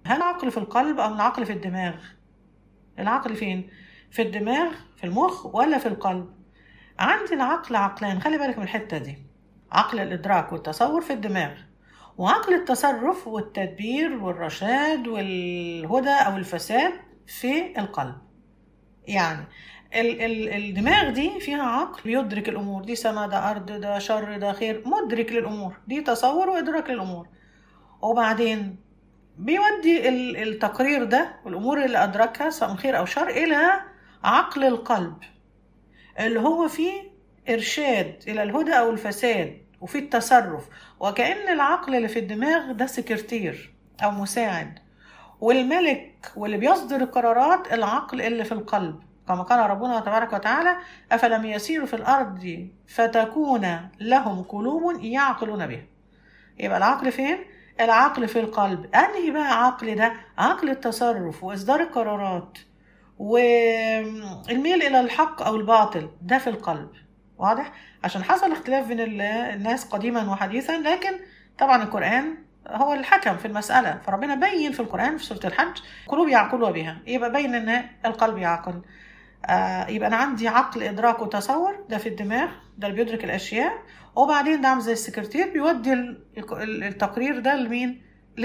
هل العقل في القلب أم العقل في الدماغ العقل فين في الدماغ في المخ ولا في القلب عندي العقل عقلان خلي بالك من الحتة دي عقل الإدراك والتصور في الدماغ وعقل التصرف والتدبير والرشاد والهدى أو الفساد في القلب يعني ال ال الدماغ دي فيها عقل بيدرك الأمور دي سما ده أرض ده شر ده خير مدرك للأمور دي تصور وإدراك للأمور وبعدين بيودي ال- التقرير ده والأمور اللي أدركها سواء من خير أو شر إلى عقل القلب اللي هو فيه إرشاد إلى الهدى أو الفساد وفي التصرف وكأن العقل اللي في الدماغ ده سكرتير أو مساعد والملك واللي بيصدر القرارات العقل اللي في القلب كما قال ربنا تبارك وتعالى أفلم يسيروا في الأرض فتكون لهم قلوب يعقلون بها يبقى العقل فين؟ العقل في القلب أنهي بقى عقل ده؟ عقل التصرف وإصدار القرارات والميل إلى الحق أو الباطل ده في القلب واضح؟ عشان حصل اختلاف بين ال- الناس قديما وحديثا لكن طبعا القرآن هو الحكم في المسألة فربنا بين في القرآن في سورة الحج قلوب يعقلوا بها يبقى بين أن القلب يعقل آه يبقى أنا عندي عقل إدراك وتصور ده في الدماغ ده اللي بيدرك الأشياء وبعدين ده عامل زي السكرتير بيودي ال- ال- التقرير ده لمين؟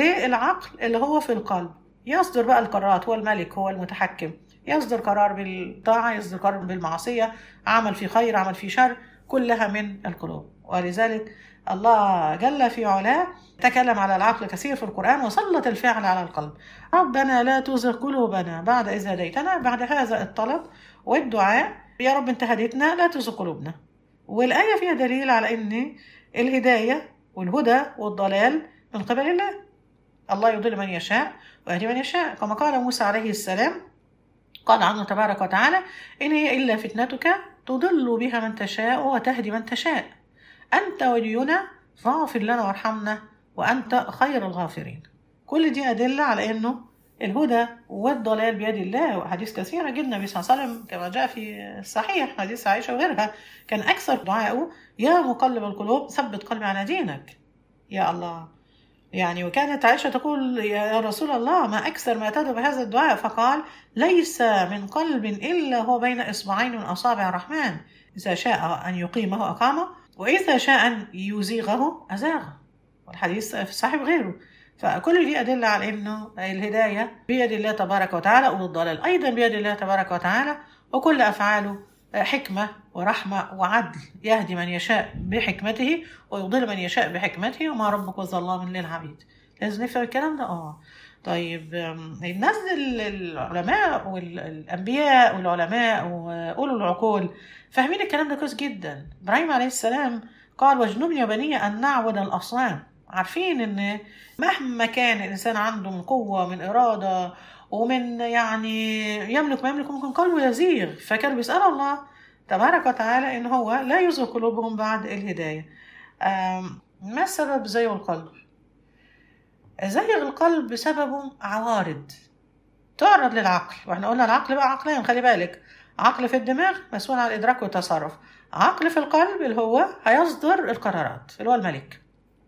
للعقل اللي هو في القلب يصدر بقى القرارات هو الملك هو المتحكم يصدر قرار بالطاعة يصدر قرار بالمعصية عمل في خير عمل في شر كلها من القلوب ولذلك الله جل في علاه تكلم على العقل كثير في القرآن وسلط الفعل على القلب ربنا لا تزغ قلوبنا بعد إذ هديتنا بعد هذا الطلب والدعاء يا رب انت هديتنا لا تزغ قلوبنا والآية فيها دليل على أن الهداية والهدى والضلال من قبل الله الله يضل من يشاء ويهدي من يشاء كما قال موسى عليه السلام قال عنه تبارك وتعالى إن هي إلا فتنتك تضل بها من تشاء وتهدي من تشاء أنت ولينا فاغفر لنا وارحمنا وأنت خير الغافرين كل دي أدلة على أنه الهدى والضلال بيد الله وحديث كثيرة جدا النبي صلى الله عليه وسلم كما جاء في الصحيح حديث عائشة وغيرها كان أكثر دعائه يا مقلب القلوب ثبت قلبي على دينك يا الله يعني وكانت عائشة تقول يا رسول الله ما أكثر ما تدعو بهذا الدعاء فقال ليس من قلب إلا هو بين إصبعين من أصابع الرحمن إذا شاء أن يقيمه أقامه وإذا شاء أن يزيغه أزاغه والحديث في صاحب غيره فكل دي أدلة على أنه الهداية بيد الله تبارك وتعالى والضلال أيضا بيد الله تبارك وتعالى وكل أفعاله حكمة ورحمة وعدل يهدي من يشاء بحكمته ويضل من يشاء بحكمته وما ربك ظلام للعبيد لازم نفهم الكلام ده اه طيب أم، الناس ال- العلماء والأنبياء والعلماء وأولو العقول فاهمين الكلام ده كويس جدا إبراهيم عليه السلام قال واجنبني وبني أن نعبد الأصنام عارفين إن مهما كان الإنسان عنده من قوة من إرادة ومن يعني يملك ما يملك ممكن قلبه يزيغ فكان بيسأل الله تبارك وتعالى إن هو لا يزغ قلوبهم بعد الهداية أم، ما السبب زيغ القلب؟ زيغ القلب بسببه عوارض تعرض للعقل واحنا قلنا العقل بقى عقلين خلي بالك عقل في الدماغ مسؤول عن الإدراك والتصرف عقل في القلب اللي هو هيصدر القرارات اللي هو الملك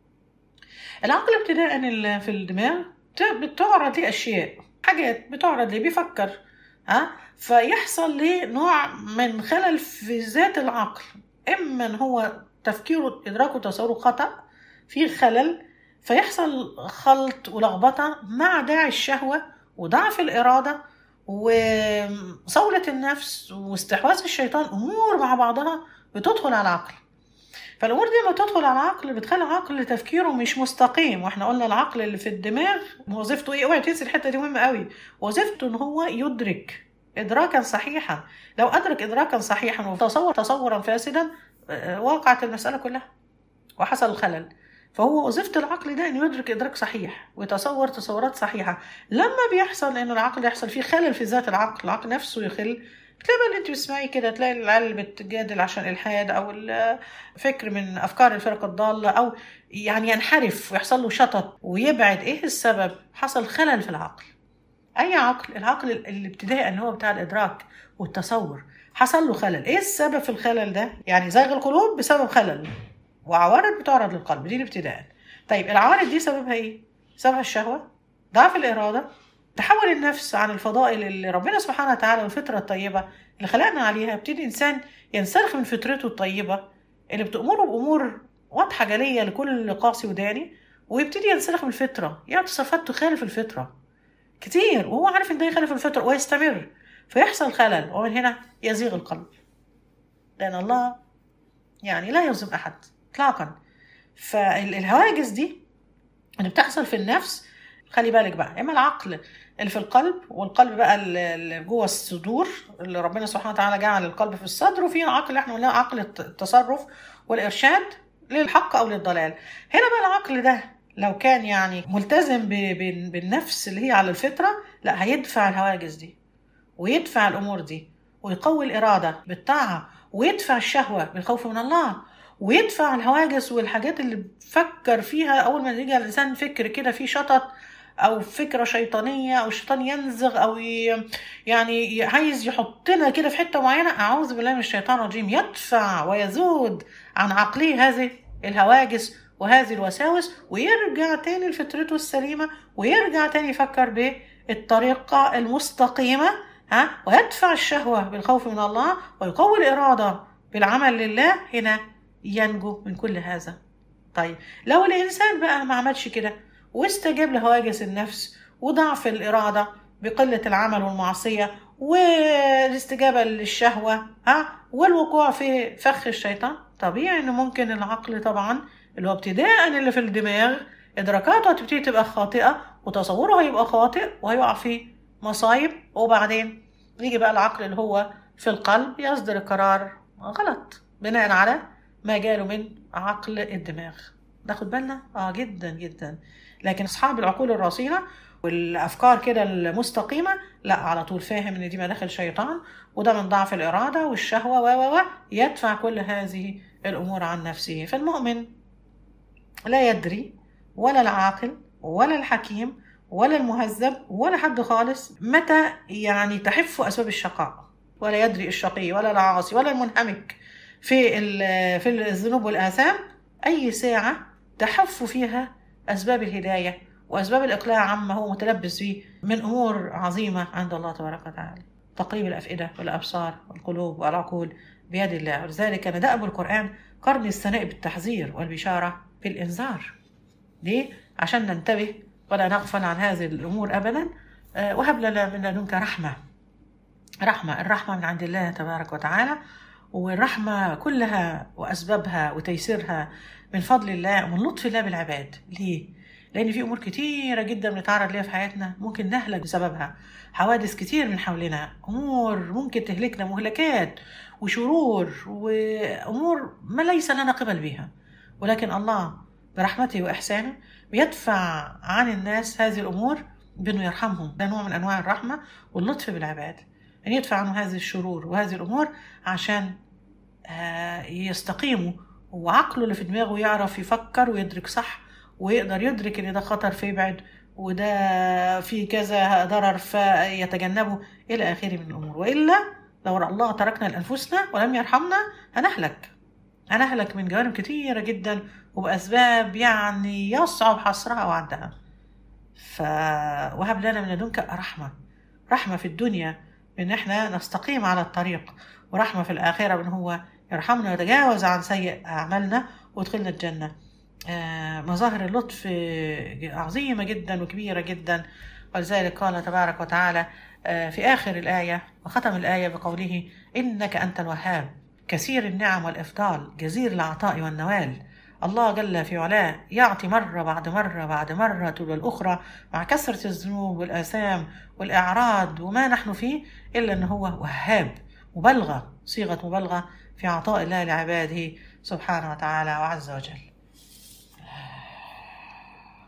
العقل ابتداء ال- في الدماغ ت- بتعرض ليه أشياء حاجات بتعرض ليه بيفكر ها فيحصل ليه نوع من خلل في ذات العقل إما إن هو تفكيره إدراكه وتصوره خطأ في خلل فيحصل خلط ولخبطة مع داعي الشهوة وضعف الإرادة وصولة النفس واستحواذ الشيطان أمور مع بعضها بتدخل على العقل فالأمور دي لما تدخل على العقل بتخلي العقل تفكيره مش مستقيم واحنا قلنا العقل اللي في الدماغ وظيفته ايه اوعي تنسي الحته دي مهمه قوي وظيفته ان هو يدرك ادراكا صحيحا لو ادرك ادراكا صحيحا وتصور تصورا فاسدا آه، وقعت المساله كلها وحصل الخلل فهو وظيفة العقل ده انه يدرك ادراك صحيح ويتصور تصورات صحيحة لما بيحصل انه العقل يحصل فيه خلل في ذات العقل العقل نفسه يخل تلاقي بقى اللي انت بتسمعي كده تلاقي العيال بتجادل عشان الحاد او الفكر من افكار الفرق الضاله او يعني ينحرف ويحصل له شطط ويبعد ايه السبب حصل خلل في العقل اي عقل العقل الابتدائي اللي هو بتاع الادراك والتصور حصل له خلل ايه السبب في الخلل ده يعني زيغ القلوب بسبب خلل وعوارض بتعرض للقلب دي الابتداء طيب العوارض دي سببها ايه سببها الشهوه ضعف الإرادة تحول النفس عن الفضائل اللي ربنا سبحانه وتعالى والفطرة الطيبة اللي خلقنا عليها يبتدي إنسان ينسلخ من فطرته الطيبة اللي بتأمره بأمور واضحة جلية لكل قاسي وداني ويبتدي ينسلخ من الفطرة يعني تصرفات تخالف الفطرة كتير وهو عارف إن ده يخالف الفطرة ويستمر فيحصل خلل ومن هنا يزيغ القلب لأن الله يعني لا يظلم أحد إطلاقا فالهواجس دي اللي بتحصل في النفس خلي بالك بقى اما العقل اللي في القلب والقلب بقى اللي جوه الصدور اللي ربنا سبحانه وتعالى جعل القلب في الصدر وفي عقل اللي احنا قلناه عقل التصرف والارشاد للحق او للضلال هنا بقى العقل ده لو كان يعني ملتزم ب- ب- بالنفس اللي هي على الفطره لا هيدفع الهواجس دي ويدفع الامور دي ويقوي الاراده بالطاعه ويدفع الشهوه بالخوف من الله ويدفع الهواجس والحاجات اللي بفكر فيها اول ما يجي على الانسان فكر كده فيه شطط او فكره شيطانيه او الشيطان ينزغ او ي- يعني عايز يحطنا كده في حته معينه اعوذ بالله من الشيطان الرجيم يدفع ويزود عن عقله هذه الهواجس وهذه الوساوس ويرجع تاني لفطرته السليمه ويرجع تاني يفكر بالطريقه المستقيمه ها ويدفع الشهوه بالخوف من الله ويقوي الاراده بالعمل لله هنا ينجو من كل هذا طيب لو الانسان بقى ما عملش كده واستجاب لهواجس النفس وضعف الإرادة بقلة العمل والمعصية والاستجابة للشهوة ها والوقوع في فخ الشيطان طبيعي إن ممكن العقل طبعا اللي هو ابتداء اللي في الدماغ إدراكاته هتبتدي تبقى خاطئة وتصوره هيبقى خاطئ وهيقع في مصايب وبعدين يجي بقى العقل اللي هو في القلب يصدر قرار غلط بناء على ما جاله من عقل الدماغ ناخد بالنا اه جدا جدا لكن اصحاب العقول الرصينه والافكار كده المستقيمه لا على طول فاهم ان دي مداخل شيطان وده من ضعف الاراده والشهوه و و و يدفع كل هذه الامور عن نفسه فالمؤمن لا يدري ولا العاقل ولا الحكيم ولا المهذب ولا حد خالص متى يعني تحف اسباب الشقاء ولا يدري الشقي ولا العاصي ولا المنهمك في ال- في الذنوب والاثام اي ساعه تحف فيها اسباب الهدايه واسباب الاقلاع عما هو متلبس به من امور عظيمه عند الله تبارك وتعالى تقريب الافئده والابصار والقلوب والعقول بيد الله ولذلك كان دأب القران قرن الثناء بالتحذير والبشاره بالانذار ليه عشان ننتبه ولا نغفل عن هذه الامور ابدا آه، وهب لنا من لدنك رحمه رحمه الرحمه من عند الله تبارك وتعالى والرحمه كلها واسبابها وتيسيرها من فضل الله ومن لطف الله بالعباد ليه لان في امور كتيره جدا بنتعرض ليها في حياتنا ممكن نهلك بسببها حوادث كتير من حولنا امور ممكن تهلكنا مهلكات وشرور وامور ما ليس لنا قبل بها ولكن الله برحمته واحسانه بيدفع عن الناس هذه الامور بانه يرحمهم ده نوع من انواع الرحمه واللطف بالعباد ان يدفع عنهم هذه الشرور وهذه الامور عشان آه، يستقيموا وعقله اللي في دماغه يعرف يفكر ويدرك صح ويقدر يدرك ان ده خطر فيبعد وده في كذا ضرر فيتجنبه الى اخره من الامور والا لو الله تركنا لانفسنا ولم يرحمنا هنهلك هنهلك من جوانب كتيره جدا وباسباب يعني يصعب حصرها وعدها ف وهب لنا من لدنك رحمه رحمه في الدنيا ان احنا نستقيم على الطريق ورحمه في الاخره ان هو يرحمنا ويتجاوز عن سيء اعمالنا ويدخلنا الجنه آه، مظاهر اللطف آه، عظيمه جدا وكبيره جدا ولذلك قال تبارك وتعالى آه، في اخر الايه وختم الايه بقوله انك انت الوهاب كثير النعم والافضال جزير العطاء والنوال الله جل في علاه يعطي مرة بعد مرة بعد مرة تلو الأخرى مع كثرة الذنوب والآثام والإعراض وما نحن فيه إلا أنه هو وهاب مبالغة صيغة مبالغة في عطاء الله لعباده سبحانه وتعالى وعز وجل